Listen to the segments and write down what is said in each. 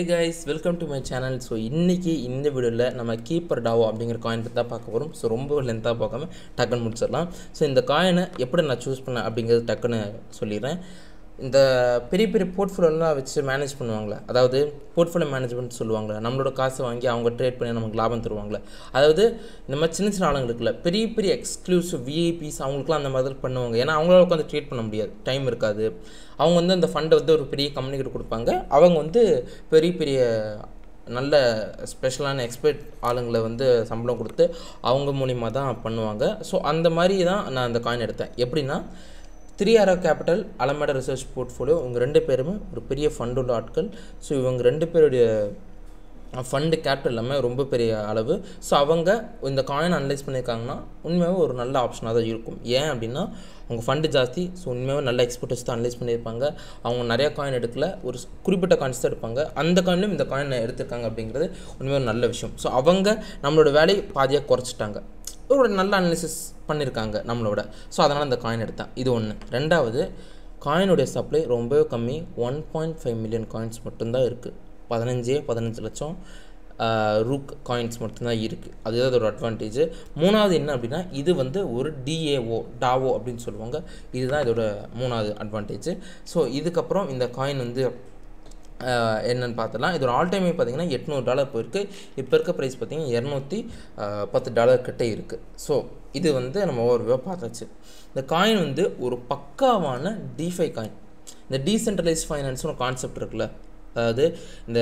guys welcome to my channel so இன்றைக்கி இந்த வீடியோவில் நம்ம கீப்பர் டாவோ அப்படிங்கிற காயின் பற்றி தான் பார்க்க போகிறோம் ஸோ ரொம்ப லென்த்தாக பார்க்காம டக்குன்னு முடிச்சிடலாம் ஸோ இந்த காயினை எப்படி நான் சூஸ் பண்ணேன் அப்படிங்கிறது டக்குன்னு சொல்லிடுறேன் இந்த பெரிய பெரிய போர்ட்ஃபோலியோலாம் வச்சு மேனேஜ் பண்ணுவாங்களே அதாவது போர்ட்ஃபோலியோ மேனேஜ்மெண்ட் சொல்லுவாங்களே நம்மளோட காசை வாங்கி அவங்க ட்ரேட் பண்ணி நமக்கு லாபம் தருவாங்களே அதாவது இந்த மாதிரி சின்ன சின்ன ஆளுங்களுக்குல பெரிய பெரிய எக்ஸ்க்ளூசிவ் விஐபிஸ் அவங்களுக்குலாம் அந்த மாதிரி பண்ணுவாங்க ஏன்னா அவங்களால உட்காந்து ட்ரேட் பண்ண முடியாது டைம் இருக்காது அவங்க வந்து அந்த ஃபண்டை வந்து ஒரு பெரிய கம்பெனிக்கிட்ட கொடுப்பாங்க அவங்க வந்து பெரிய பெரிய நல்ல ஸ்பெஷலான எக்ஸ்பர்ட் ஆளுங்களை வந்து சம்பளம் கொடுத்து அவங்க மூலிமா தான் பண்ணுவாங்க ஸோ அந்த மாதிரி தான் நான் அந்த காயின் எடுத்தேன் எப்படின்னா Three Arrows Capital Alameda Research portfolio இவங்க ரெண்டு பேருமே ஒரு பெரிய ஃபண்ட் உள்ள ஆட்கள் ஸோ இவங்க ரெண்டு பேருடைய ஃபண்டு கேபிட்டல் எல்லாமே ரொம்ப பெரிய அளவு ஸோ அவங்க இந்த காயின் அனலைஸ் பண்ணியிருக்காங்கன்னா உண்மையாகவே ஒரு நல்ல ஆப்ஷனாக தான் இருக்கும் ஏன் அப்படின்னா அவங்க ஃபண்டு ஜாஸ்தி ஸோ உண்மையாகவே நல்ல எக்ஸ்பர்ட்ஸ் தான் அனலைஸ் பண்ணியிருப்பாங்க அவங்க நிறைய காயின் எடுக்கல ஒரு குறிப்பிட்ட காயின்ஸ் தான் எடுப்பாங்க அந்த காயின்லையும் இந்த காயின் எடுத்திருக்காங்க அப்படிங்கிறது உண்மையாக ஒரு நல்ல விஷயம் ஸோ அவங்க நம்மளோட வேலையை பாதியாக குறைச்சிட்டாங்க ஒரு நல்ல அனாலிசிஸ் பண்ணியிருக்காங்க நம்மளோட ஸோ அதனால் அந்த காயின் எடுத்தேன் இது ஒன்று ரெண்டாவது காயினுடைய சப்ளை ரொம்பவே கம்மி one point five million coins மட்டும்தான் இருக்குது பதினஞ்சே பதினஞ்சு லட்சம் ரூக் காயின்ஸ் மட்டும்தான் இருக்குது அதுதான் அதோட அட்வான்டேஜ் மூணாவது என்ன அப்படின்னா இது வந்து ஒரு டிஏஓ டாவோ அப்படின்னு சொல்லுவாங்க இதுதான் இதோட மூணாவது அட்வான்டேஜ் ஸோ இதுக்கப்புறம் இந்த காயின் வந்து என்னென்னு பார்த்தலாம் இதோட ஆல் டைமே பார்த்தீங்கன்னா எட்நூறு டாலர் போயிருக்கு இப்போ இருக்க ப்ரைஸ் பார்த்தீங்கன்னா இரநூத்தி பத்து டாலர் கிட்டே இருக்குது ஸோ இது வந்து நம்ம ஓவர்வியூவாக பார்த்தாச்சு இந்த காயின் வந்து ஒரு பக்காவான டிஃபை காயின் இந்த டீசென்ட்ரலைஸ் ஃபைனான்ஸ்னு ஒரு கான்செப்ட் இருக்குல்ல அதாவது இந்த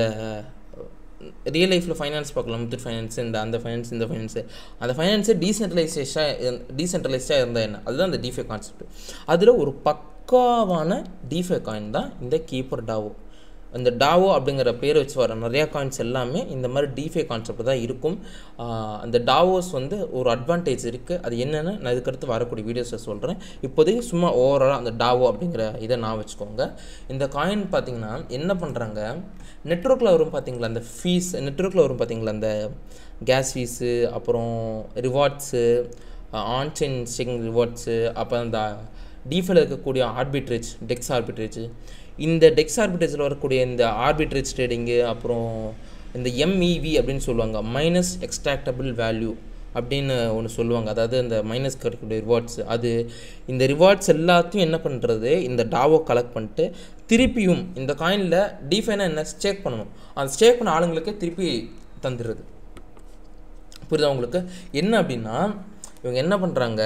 ரியல் லைஃப்பில் ஃபைனான்ஸ் பார்க்கலாம் முத்தூட் ஃபைனான்ஸ் இந்த அந்த ஃபைனான்ஸ் இந்த ஃபைனான்ஸு அந்த ஃபைனான்ஸு டீசென்ட்ரலைசேஷாக டீசென்ட்ரலைஸ்டாக இருந்தால் என்ன அதுதான் அந்த டிஃபை கான்செப்ட் அதில் ஒரு பக்காவான டிஃபை காயின் தான் இந்த கீப்பர் டாவோ இந்த டாவோ அப்படிங்கிற பேர் வச்சு வர நிறையா காயின்ஸ் எல்லாமே இந்த மாதிரி டிஃபை கான்செப்ட் தான் இருக்கும் அந்த டாவோஸ் வந்து ஒரு அட்வான்டேஜ் இருக்குது அது என்னென்னு நான் இதுக்கடுத்து வரக்கூடிய வீடியோஸை சொல்கிறேன் இப்போதைக்கு சும்மா ஓவராலாக அந்த டாவோ அப்படிங்கிற இதை நான் வச்சுக்கோங்க இந்த காயின் பார்த்திங்கன்னா என்ன பண்ணுறாங்க நெட்ஒர்க்கில் வரும் பார்த்தீங்களா அந்த ஃபீஸ் நெட்ஒர்க்கில் வரும் பார்த்தீங்களா அந்த கேஸ் ஃபீஸு அப்புறம் ரிவார்ட்ஸு ஆன்சைன் ஸ்டிங் ரிவார்ட்ஸு அப்புறம் அந்த டிஃபில் இருக்கக்கூடிய ஆர்பிட்ரேஜ் டெக்ஸ் ஆர்பிட்ரேஜ் இந்த டெக்ஸ் ஆர்பிட்ரேஜில் வரக்கூடிய இந்த ஆர்பிட்ரேஜ் ட்ரேடிங்கு அப்புறம் இந்த எம்இவி அப்படின்னு சொல்லுவாங்க மைனஸ் எக்ஸ்ட்ராக்டபிள் வேல்யூ அப்படின்னு ஒன்று சொல்லுவாங்க அதாவது இந்த மைனஸ் கிடைக்கக்கூடிய ரிவார்ட்ஸ் அது இந்த ரிவார்ட்ஸ் எல்லாத்தையும் என்ன பண்ணுறது இந்த டாவோ கலெக்ட் பண்ணிட்டு திருப்பியும் இந்த காயினில் டிஃபைனாக என்ன ஸ்டேக் பண்ணணும் அந்த ஸ்டேக் பண்ண ஆளுங்களுக்கு திருப்பி தந்துடுறது புரியுதா உங்களுக்கு என்ன அப்படின்னா இவங்க என்ன பண்ணுறாங்க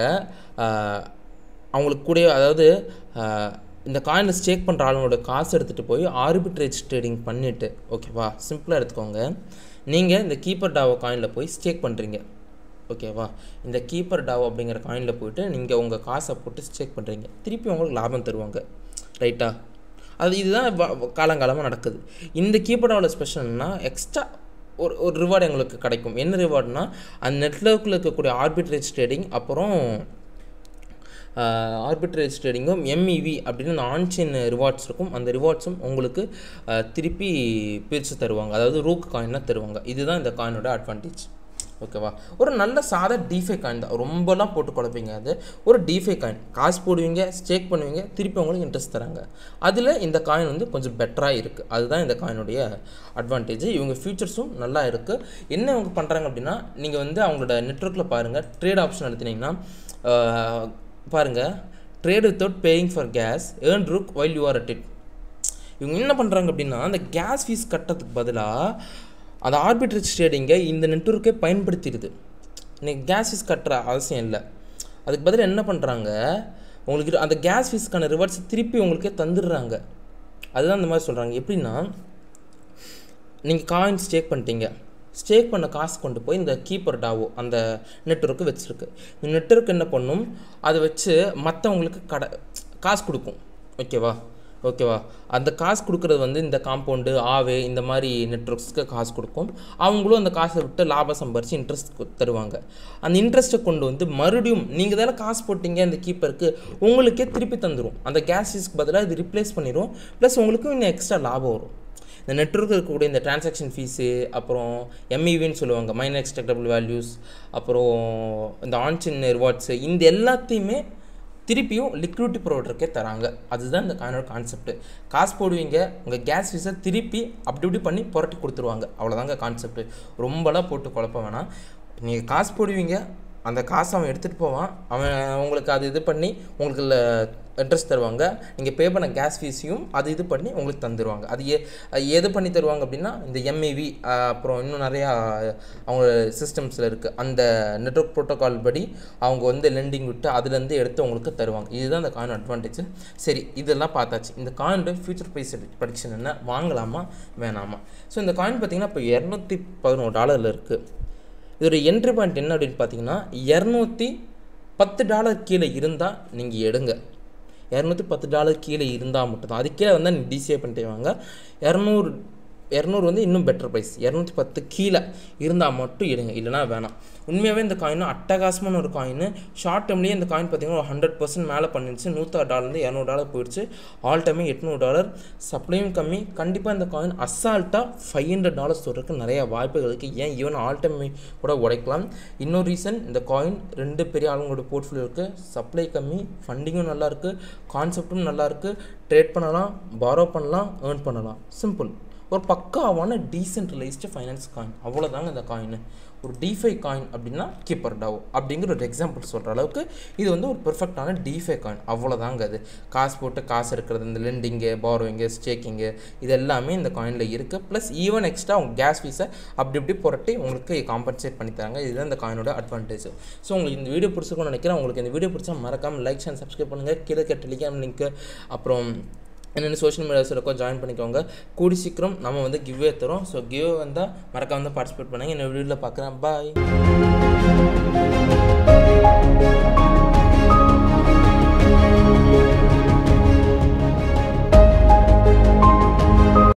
அவங்களுக்கு கூட அதாவது இந்த காயினை ஸ்டேக் பண்ணுற ஆளுங்களோட காசு எடுத்துகிட்டு போய் ஆர்பிட்ரேஜ் ட்ரேடிங் பண்ணிவிட்டு ஓகேவா சிம்பிளாக எடுத்துக்கோங்க நீங்கள் இந்த கீப்பர் டாவோ காயினில் போய் ஸ்டேக் பண்ணுறீங்க ஓகேவா இந்த கீப்பர் டாவோ அப்படிங்கிற காயினில் போயிட்டு நீங்கள் உங்கள் காசை போட்டு ஸ்டேக் பண்ணுறீங்க திருப்பி உங்களுக்கு லாபம் தருவாங்க ரைட்டா அது இதுதான் காலங்காலமாக நடக்குது இந்த கீப்பர் டாவோட ஸ்பெஷல்னா எக்ஸ்ட்ரா ஒரு ஒரு ரிவார்டு எங்களுக்கு கிடைக்கும் என்ன ரிவார்டுனா அந்த நெட்ஒர்க்கில் இருக்கக்கூடிய ஆர்பிட்ரேஜ் ட்ரேடிங் அப்புறம் ஆர்பிட்ரேஜ் ட்ரேடிங்கும் எம்இவி அப்படின்னு அந்த ஆன்சைன் ரிவார்ட்ஸ் இருக்கும் அந்த ரிவார்ட்ஸும் உங்களுக்கு திருப்பி பிரித்து தருவாங்க அதாவது ரூக் காயினாக தருவாங்க இதுதான் இந்த காயினோட அட்வான்டேஜ் ஓகேவா ஒரு நல்ல சாதா டிஃபை காயின் தான் ரொம்பலாம் போட்டு குழப்பீங்க அது ஒரு டிஃபை காயின் காசு போடுவீங்க ஸ்டேக் பண்ணுவீங்க திருப்பி உங்களுக்கு இன்ட்ரெஸ்ட் தராங்க அதில் இந்த காயின் வந்து கொஞ்சம் பெட்டராக இருக்குது அதுதான் இந்த காயினுடைய அட்வான்டேஜ் இவங்க ஃபியூச்சர்ஸும் நல்லா இருக்குது என்ன இவங்க பண்ணுறாங்க அப்படின்னா நீங்கள் வந்து அவங்களோட நெட்ஒர்க்கில் பாருங்கள் ட்ரேட் ஆப்ஷன் எடுத்துனீங்கன்னா பாருங்கள் trade without paying for gas earn ROOK while you are at it இவங்க என்ன பண்ணுறாங்க அப்படின்னா அந்த கேஸ் ஃபீஸ் கட்டுறதுக்கு பதிலாக அந்த ஆர்பிட்ரேஜ் ட்ரேடிங்கை இந்த நெட்ஒர்க்கே பயன்படுத்திடுது இன்றைக்கி கேஸ் ஃபீஸ் கட்டுற அவசியம் இல்லை அதுக்கு பதில் என்ன பண்ணுறாங்க உங்களுக்கு அந்த கேஸ் ஃபீஸ்க்கான ரிவார்ட்ஸ் திருப்பி உங்களுக்கே தந்துடுறாங்க அதுதான் இந்த மாதிரி சொல்கிறாங்க எப்படின்னா நீங்கள் காயின் ஸ்டேக் பண்ணிட்டீங்க ஸ்டேக் பண்ண காசு கொண்டு போய் இந்த கீப்பர் டாவோ அந்த நெட்ஒர்க்கு வச்சுருக்கு இந்த நெட்ஒர்க் என்ன பண்ணும் அதை வச்சு மற்றவங்களுக்கு கடை காசு கொடுக்கும் ஓகேவா ஓகேவா அந்த காசு கொடுக்குறது வந்து இந்த காம்பவுண்டு ஆவே இந்த மாதிரி நெட்ஒர்க்ஸ்க்கு காசு கொடுக்கும் அவங்களும் அந்த காசை விட்டு லாபம் சம்பாரித்து இன்ட்ரெஸ்ட் தருவாங்க அந்த இன்ட்ரெஸ்ட்டை கொண்டு வந்து மறுபடியும் நீங்கள் தானே காசு போட்டிங்க அந்த கீப்பருக்கு உங்களுக்கே திருப்பி தந்துடும் அந்த கேஸ் ஃபீஸ்க்கு பதிலாக இது ரிப்ளேஸ் பண்ணிடும் ப்ளஸ் உங்களுக்கும் இன்னும் எக்ஸ்ட்ரா லாபம் வரும் இந்த நெட்ஒர்க் இருக்கக்கூடிய இந்த டிரான்சாக்ஷன் ஃபீஸு அப்புறம் எம்இவின்னு சொல்லுவாங்க மைனர் எக்ஸ்ட்ரக்டபிள் வேல்யூஸ் அப்புறம் இந்த ஆன்சின் ரிவார்ட்ஸு இந்த எல்லாத்தையுமே திருப்பியும் லிக்விடிட்டி ப்ரொவைடருக்கே தராங்க அதுதான் இந்த காயினோட கான்செப்ட் காசு போடுவீங்க உங்கள் கேஸ் ஃபீஸை திருப்பி அப்படி இப்படி பண்ணி புரட்டி கொடுத்துருவாங்க அவ்வளோதாங்க கான்செப்ட் ரொம்பலாம் போட்டு குழப்ப வேணாம் நீங்கள் காசு போடுவீங்க அந்த காசை அவன் எடுத்துகிட்டு போவான் அவன் உங்களுக்கு அது இது பண்ணி உங்களுக்கு இன்ட்ரெஸ்ட் தருவாங்க நீங்கள் பே பண்ண கேஸ் ஃபீஸையும் அது இது பண்ணி உங்களுக்கு தந்துடுவாங்க அது ஏ அது எது பண்ணி தருவாங்க அப்படின்னா இந்த எம்ஏவி அப்புறம் இன்னும் நிறையா அவங்க சிஸ்டம்ஸில் இருக்குது அந்த நெட்ஒர்க் ப்ரோட்டோகால் படி அவங்க வந்து லெண்டிங் விட்டு அதுலேருந்து எடுத்து உங்களுக்கு தருவாங்க இதுதான் இந்த காயின் அட்வான்டேஜ் சரி இதெல்லாம் பார்த்தாச்சு இந்த காயினோட ஃபியூச்சர் ப்ரைஸ் ப்ரடிக்ஷன் என்ன வாங்கலாமா வேணாமா ஸோ இந்த காயின் பார்த்தீங்கன்னா இப்போ இரநூத்தி பதினோரு டாலரில் இருக்குது இதோட என்ட்ரி பாயிண்ட் என்ன அப்படின்னு பார்த்தீங்கன்னா இரநூத்தி பத்து டாலர் கீழே இருந்தால் நீங்கள் எடுங்க இரநூத்தி பத்து டாலர் கீழே இருந்தால் மட்டும்தான் அது கீழே வந்தால் நீங்கள் டிசிஏ பண்ணிட்டு வாங்க இரநூறு இரநூறு வந்து இன்னும் பெட்டர் ப்ரைஸ் இரநூத்தி பத்து கீழே இருந்தால் மட்டும் எடுங்க இல்லைனா வேணாம் உண்மையாகவே இந்த காயின் அட்டகாசமான ஒரு காயின் ஷார்ட் டேர்ம்லேயே இந்த காயின் பார்த்தீங்கன்னா ஒரு ஹண்ட்ரட் பர்சன்ட் மேலே பண்ணிடுச்சு நூற்றாறு டாலர்லேருந்து இரநூறு டாலர் போயிடுச்சு ஆல் டைமே எட்நூறு டாலர் சப்ளையும் கம்மி கண்டிப்பாக இந்த காயின் அசால்ட்டாக ஃபைவ் ஹண்ட்ரட் டாலர்ஸ் வரதுக்கு நிறைய வாய்ப்புகள் இருக்குது ஏன் ஈவன் ஆல் டைம் கூட உடைக்கலாம் இன்னொரு ரீசன் இந்த காயின் ரெண்டு பெரிய ஆளுங்களோட போர்ட்ஃபோலியோ இருக்குது சப்ளை கம்மி ஃபண்டிங்கும் நல்லாயிருக்கு கான்செப்டும் நல்லாயிருக்கு ட்ரேட் பண்ணலாம் பாரோ பண்ணலாம் ஏர்ன் பண்ணலாம் சிம்பிள் ஒரு பக்காவான டீசென்ட்ரலைஸ்டு ஃபைனான்ஸ் காயின் அவ்வளோதாங்க இந்த காயின் ஒரு டிஃபை காயின் அப்படின்னா கீப்பர் டாவ் அப்படிங்கிற ஒரு எக்ஸாம்பிள் சொல்கிற அளவுக்கு இது வந்து ஒரு பெர்ஃபெக்டான டிஃபை காயின் அவ்வளோதாங்க அது காசு போட்டு காசு இருக்கிறது இந்த லெண்டிங்கு பாரோவிங்கு ஸ்டேக்கிங்கு இது எல்லாமே இந்த காயினில் இருக்குது ப்ளஸ் ஈவன் எக்ஸ்ட்ரா உங்கள் கேஸ் ஃபீஸை அப்படி இப்படி புரட்டி உங்களுக்கு காம்பன்சேட் பண்ணி தராங்க இதுதான் இந்த காயினோட அட்வான்டேஜ் ஸோ உங்களுக்கு இந்த வீடியோ பிடிச்சிருக்கும்னு நினைக்கிறேன் உங்களுக்கு இந்த வீடியோ பிடிச்சா மறக்காமல் லைக் அண்ட் சப்ஸ்கிரைப் பண்ணுங்கள் கீழே டெலிகிராம் லிங்க்கு அப்புறம் என்னென்ன சோஷியல் மீடியாஸ் இருக்கோ ஜாயின் பண்ணிக்கோங்க கூடி சீக்கிரம் நம்ம வந்து கிவ்வே தரோம் ஸோ கிவ்வே வந்தால் மறக்காம வந்து பார்ட்டிசிபேட் பண்ணுங்கள் இந்த வீடியோவில் பார்க்குறேன் பாய்